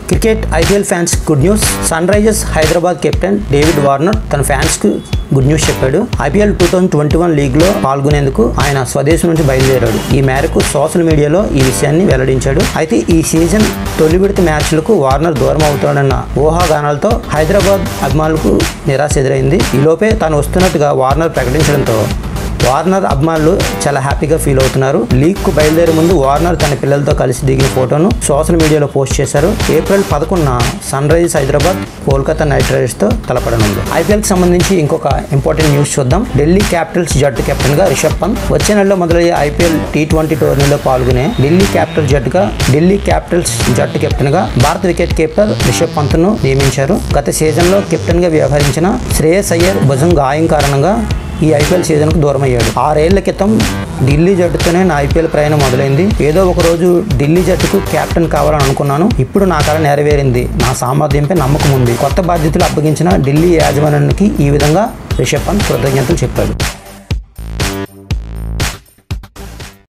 cricket IPL fans good news Sunrisers Hyderabad captain David Warner తన fans కు good news చెప్పాడు IPL two thousand twenty one league లో పాల్గొనేందుకు ఆయన స్వదేశం నుంచి బయలుదేరాడు ఈ మేరకు సోషల్ మీడియాలో ఈ విషయాన్ని వెల్లడించాడు అయితే ఈ సీజన్ తొలి విడత మ్యాచ్లకు వార్నర్ దూరం అవుతాడన్న ఊహాగానాలతో హైదరాబాద్ అభిమానులకు నిరాశ ఎదురైంది ఈ లోపే తాను వస్తున్నట్టుగా వార్నర్ ప్రకటించడంతో వార్నర్ అభిమానులు చాలా హ్యాపీగా ఫీల్ అవుతున్నారు లీగ్ కు బయలుదేరే ముందు వార్నర్ తన పిల్లలతో కలిసి దిగిన ఫోటోను సోషల్ మీడియాలో పోస్ట్ చేశారు ఏప్రిల్ పదకొండున Sunrisers Hyderabad Kolkata Knight Riders తో తలపడనుంది ఐపీఎల్ కి సంబంధించి ఇంకొక ఇంపార్టెంట్ న్యూస్ చూద్దాం ఢిల్లీ క్యాపిటల్స్ జట్టు కెప్టెన్ గా రిషబ్ పంత్ వచ్చే నెలలో మొదలయ్యే ఐపీఎల్ టీ ట్వంటీ టోర్నీలో పాల్గొనే ఢిల్లీ క్యాపిటల్ జట్టుగా ఢిల్లీ క్యాపిటల్స్ జట్టు కెప్టెన్ గా భారత వికెట్ కీపర్ రిషబ్ పంత్ ను నియమించారు గత సీజన్ లో కెప్టెన్ గా వ్యవహరించిన శ్రేయస్ అయ్యర్ భుజం గాయం కారణంగా ఈ ఐపీఎల్ సీజన్కు దూరం అయ్యాడు ఆరేళ్ల క్రితం ఢిల్లీ జట్టుతోనే నా ఐపీఎల్ ప్రయాణం మొదలైంది ఏదో ఒక రోజు ఢిల్లీ జట్టుకు కెప్టెన్ కావాలని అనుకున్నాను ఇప్పుడు నా కళ నెరవేరింది నా సామర్థ్యంపై నమ్మకం ఉంది కొత్త బాధ్యతలు అప్పగించిన ఢిల్లీ యాజమాన్యానికి ఈ విధంగా రిషబ్ పంత్ కృతజ్ఞతలు చెప్పాడు